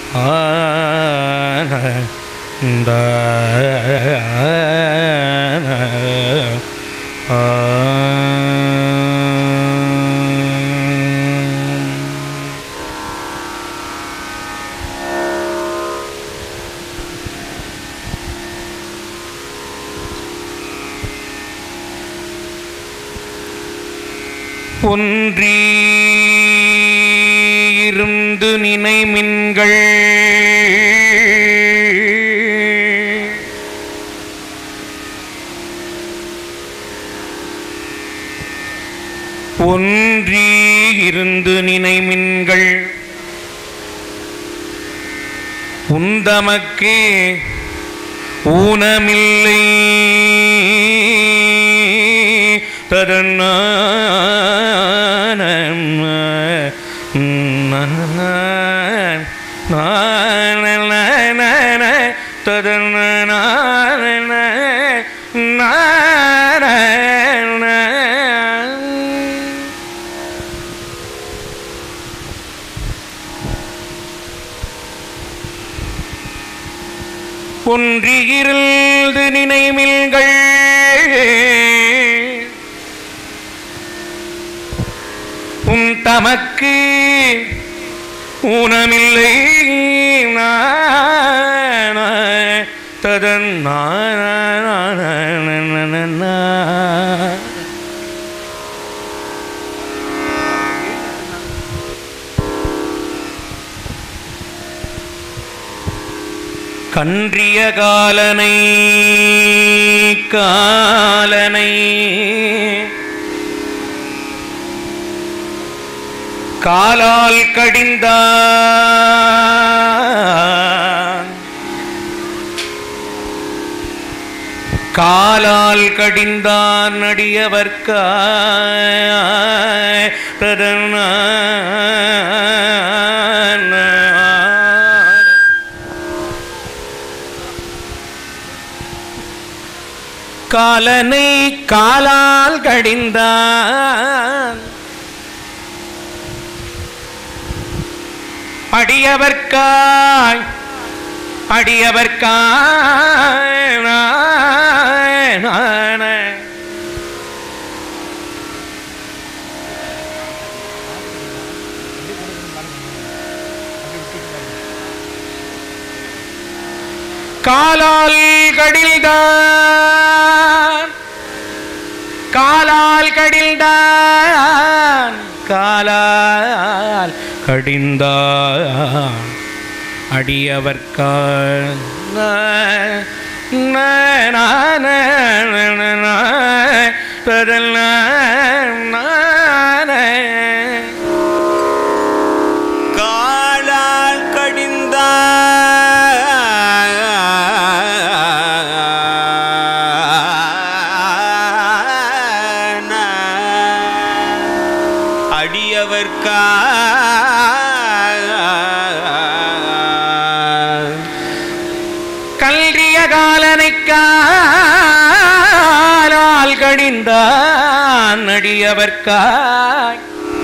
ஒன்றி இருந்து நினைமின்கள் ஒன்றி இருந்து நினைமின்கள் உந்தமக்கே ஊனமில்லை ததன ஒன்றியிருந்து நினைமில்கள் உன் தமக்கு ஊனமில்லை ததன் கன்றிய காலனை காலனை காலால் கடிந்தான் காலால் கடிந்தான் அடியவர்க்க காலனை காலால் கடிந்தான் அடியவர்க்காய் அடியவர்க்காய் நான காலால் கடில்தான் காலால் கடில்தான் காலால் கடிந்தான் அடியவர்கால் காலால் கடிந்த அடியவர்க்கா கல்றிய காலனை காலால் கடிந்தான் அடியவர்காய்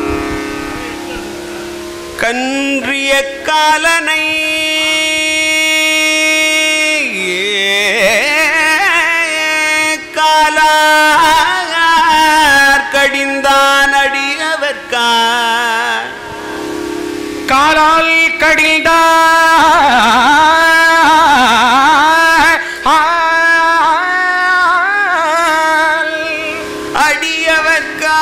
கன்றிய காலனை காலார் கடிந்தான் அடியவர்க்கா காலால் கடிந்தான் அடியவர்க்கா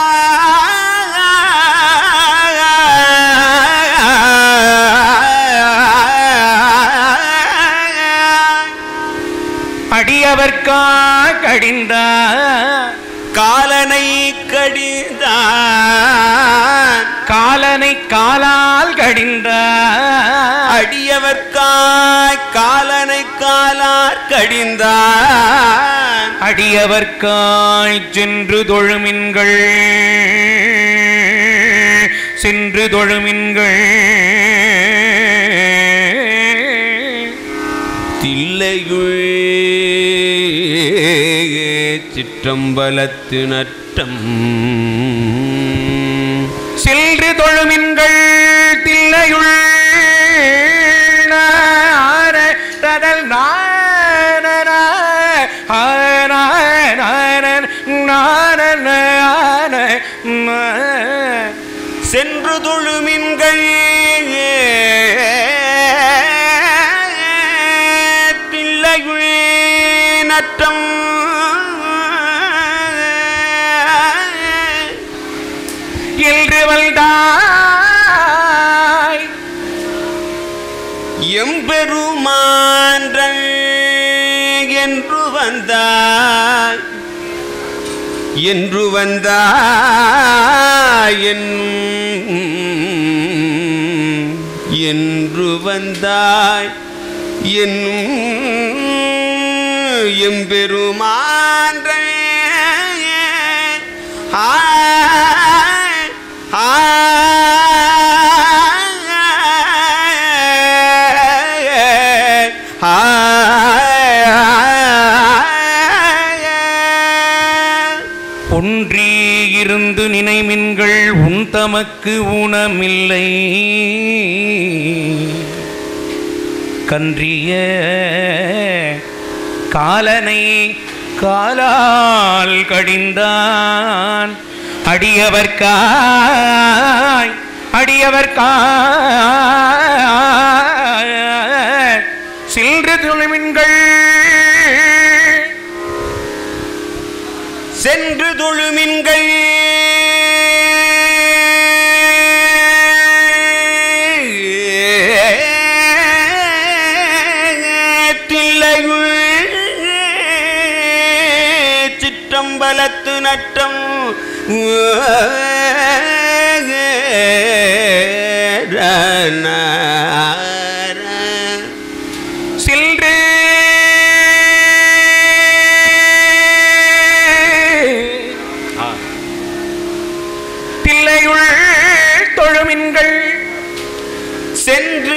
அடியவர்க்கா கடிந்தான் காலனை கடிந்தான் காலனை காலால் கடிந்தான் அடியவர்க்காய் காலனை காலார் கடிந்தான் அடியவர்க்காய் சென்று தொழுமின்கள் சென்று தொழுமின்கள் தில்லையுள் சிற்றம்பலத்து நட்டம் சென்று தொழுமின்கள் தில்லையுள் தொழுமின்கள் தில்லையுள் நட்டம் என்று வந்தாய் எம்பெருமான்றல் என்று வந்தாய் என்று வந்தாய் என் என்று வந்தாய் என் எம்பெருமான்றே ஆய் ஒன்றி இருந்து நினைமின்கள் உன் தமக்கு ஊனமில்லை கன்றிய காலனை காலால் கடிந்தான் அடியவர்காய் அடியவர்காய் சில்று துளிமின்கள் சென்று தொழுமின்கள் தில்லையுள் சிற்றம்பலத்து நட்டம் சில்று தில்லையுள் தொழுமின்கள் சென்று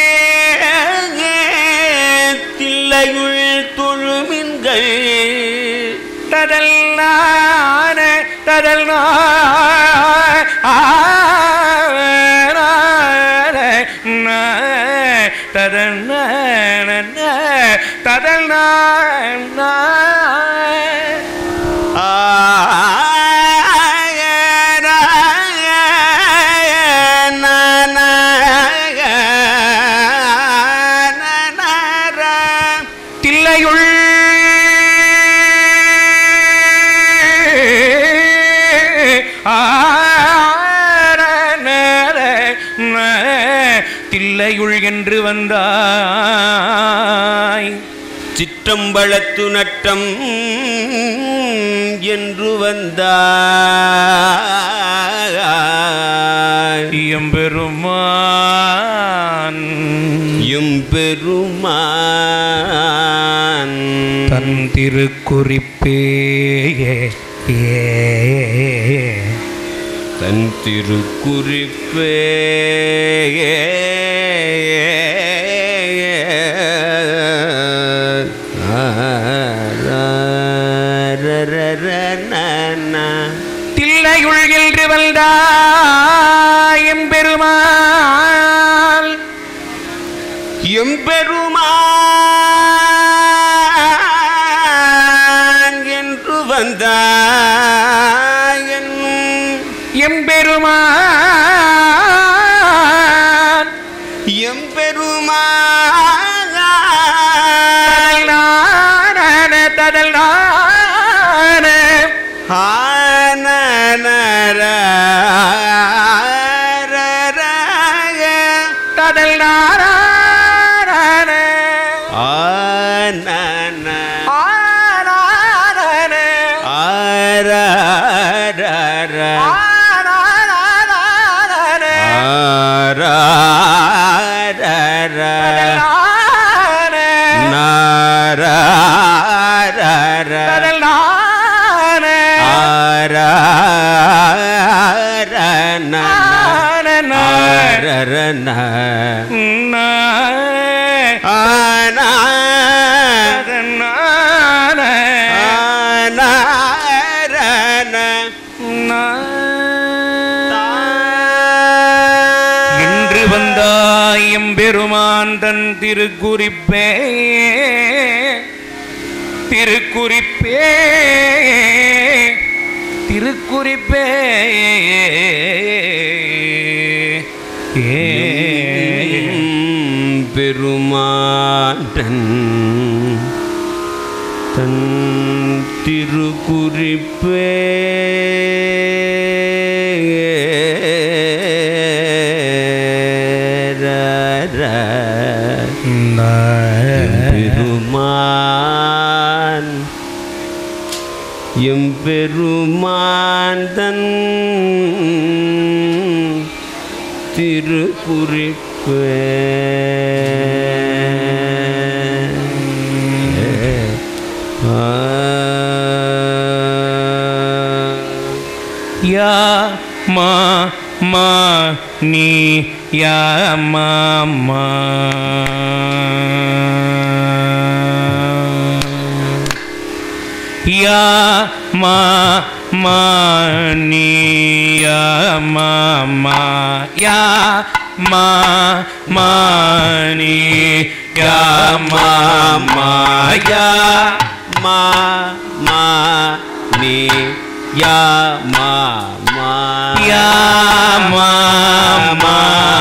தில்லையுள் தொழுமின்கள் தடல் நான தடல் ததல் ததல் தில்லையுள் தில்லையுள் என்று வந்தாய் சிற்றம்பலத்து நட்டம் என்று வந்தாய் எம்பெருமான் எம்பெருமான் தன் திருக்குறிப்பே ஏ தன் திருக்குறிப்பே தில்லையுள் என்று வந்தாய் எம்பெருமான் எம்பெருமான் என்று வந்தாயன் எம்பெருமான் எம்பெருமான் ததல் நான ததல் நான ததல் நான ததல் நான என்று வந்தாய் எம்பெருமான் தன் திருக்குறிப்பே திருக்குறிப்பே திருக்குறிப்பே ஏ பெருமான் தன் திருக்குறிப்பே பெருமான் எம்பெருமான் தன் திருக்குறிப்பே யா மா மா நீ யா மா மா யா மா மா நீ யா மா மா யா மா மா நீ யா மா மா யா மா மா நீ யா மா மா யா மா மா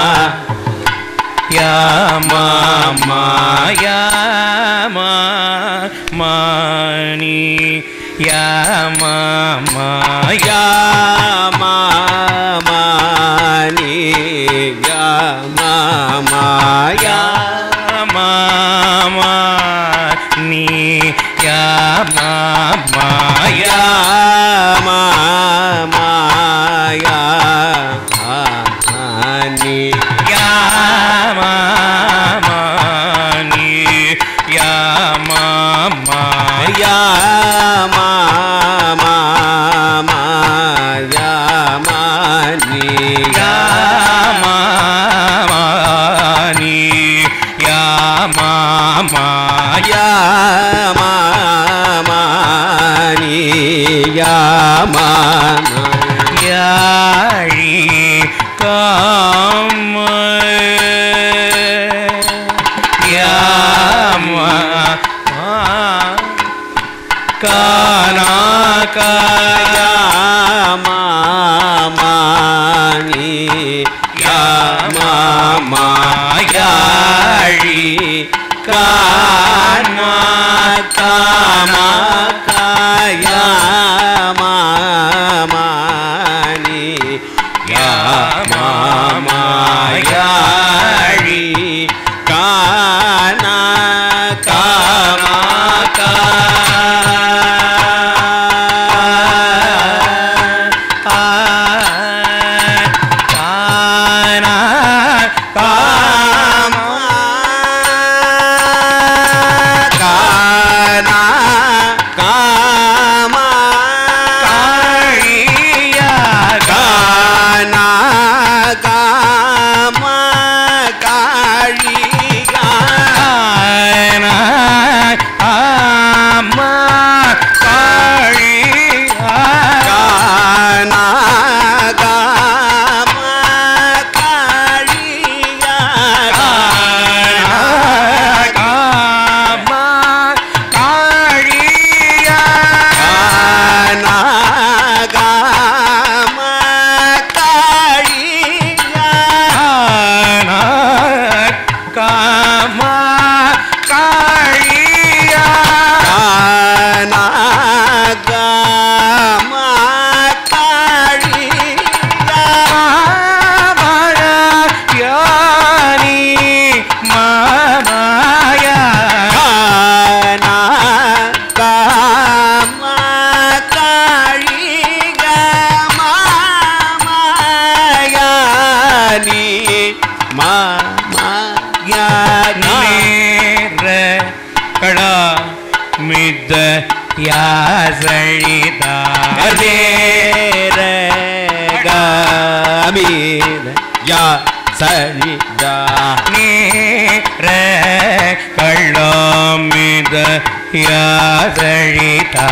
யா மா மா யா மா மா நீ யா மா மா யா யா மா மா நீ யா மா மா யா யா மா மா நீ யா மா மா யா யா மா மா யா மா நீ யா மா மா நீ யா மா மா யா மா மா மா யா மா நீ யா மா மா நீ யா மா மா யா யா மா மா நீ யா மா யாழி காம யாமா கானா காயா யா மா மா நீ யா மா மா யாழி காமா காமா காயா மா மா நீ யா மா மா யாழி கானா காமா கா கானா காமா கானா காமா காழியா கானா காமா காழிகா கானா ஆமா காழியா கானா காமா காழிகா காமா காழியா கானா காமா காழிகா காமா காழியா கானா காமா காழிகா யானி மாமாயா கானா காமா காழிகா மாமாயானி மாமாயானி நேர கடா மித யாசழிதா நேர காமீன யா சரிதா நேர கள்ளமித யாசழிதா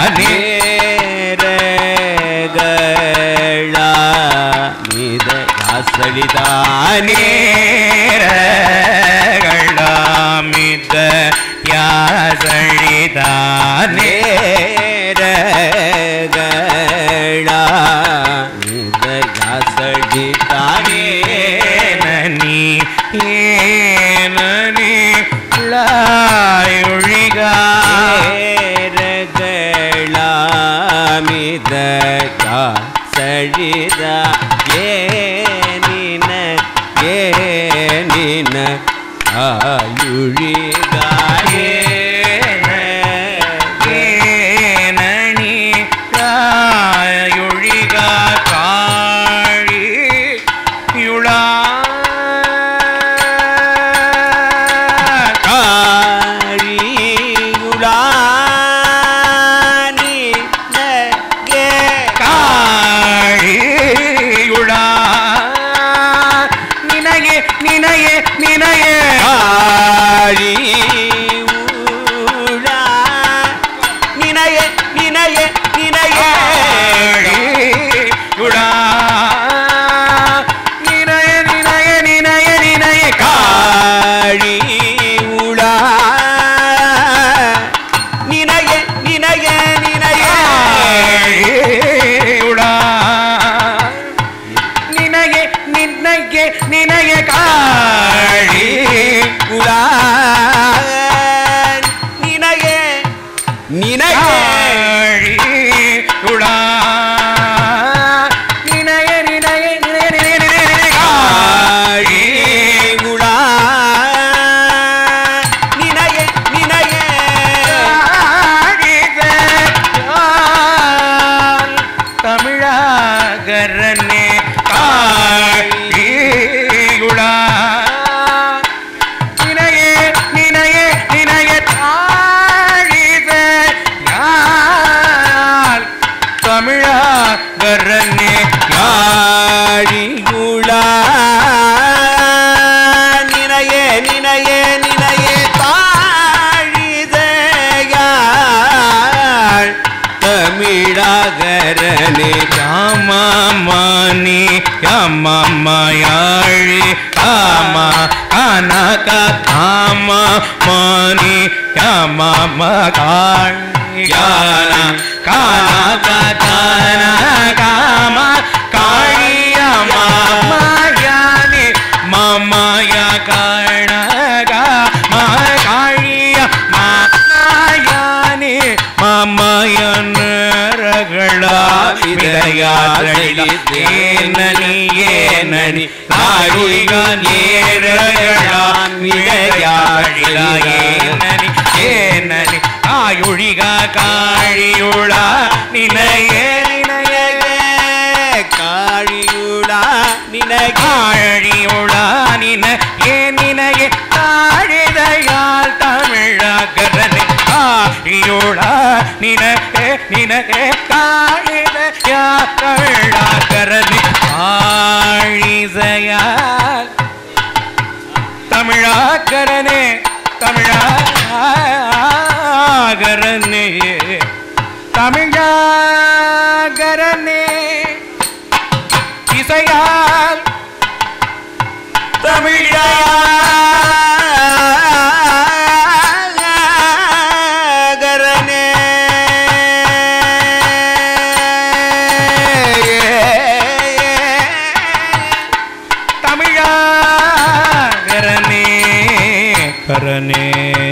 நேரகளா மீத யாசளிதானே நேர கள்ளமித யாசழிதா நேரகளா மீத யாசளிதானே ஏனின ஆயுழிகாயே ஏனணி ராயொழிக காழி யுளா காழியுளானி நகே காழியுளா நினையே நினையே நினையே காழியுளா நினைய நினைய நினைய காழியுளா நினைய நினைய நினைய நினைய காழியுளா நினைய நினைய நினைய காழியுளா நினைய நினைய நினைய காழி உலா நினைய நினைய காழியுளா நினைய நினைய நினைய நினைய நினைய காழி காழியுளா நினைய நினைய தமிழாகரனே காழியுளா நினையே நினையே நினைய தாழித யாழ் தமிழாகரனே காழியுளா நினைய நினைய நினைய தாழிதயாள் தமிழாகரனே யாமாமானி யாமாமாயாழி காமா கனக காமா மானி யாமாமா காழி யான கனக கன காமா காழியமா மாயானி மாமாயா கணக மா காழிய மாயானி மாமாயனரகளா விளையாடலி தேனனி ஏனனி நாயுக நேரகளா விளையாடலா ஏனனி ஏனனி ஆயுழிக காழியுளா நினையே நினையே காழியுளா நினைய காழியுளா நின ஏ நினையே தாழிதையால் தமிழகரனே காழியுளா நின ஏ நினையே காழிதையா தமிழகரனே காழிசையால் தமிழாகரனே தமிழாகரனே தமிழாகரனே இசையால் தமிழா கரனே தமிழாகரனே கரனே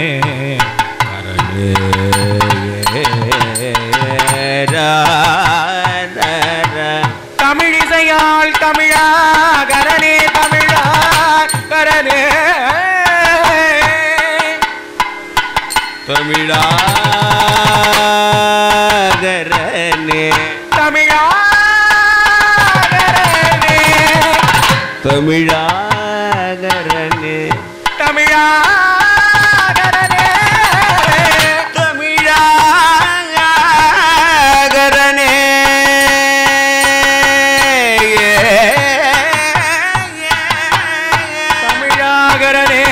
தமிழிசையால் தமிழாகரனே தமிழாகரனே தமிழாகரனே தமிழாகரனே தமிழாகரனே தமிழாகரனே தமிழாகரனே தமிழாகரனே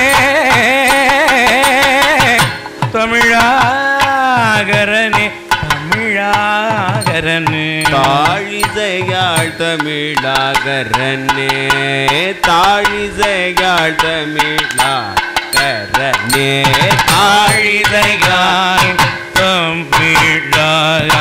தமிழாகரனே தமிழாகரனே தாழிசையாள் தமிழாகரனே தாழிசையாள் தமிழாகரனே ஆழிதையாய் தமிழாக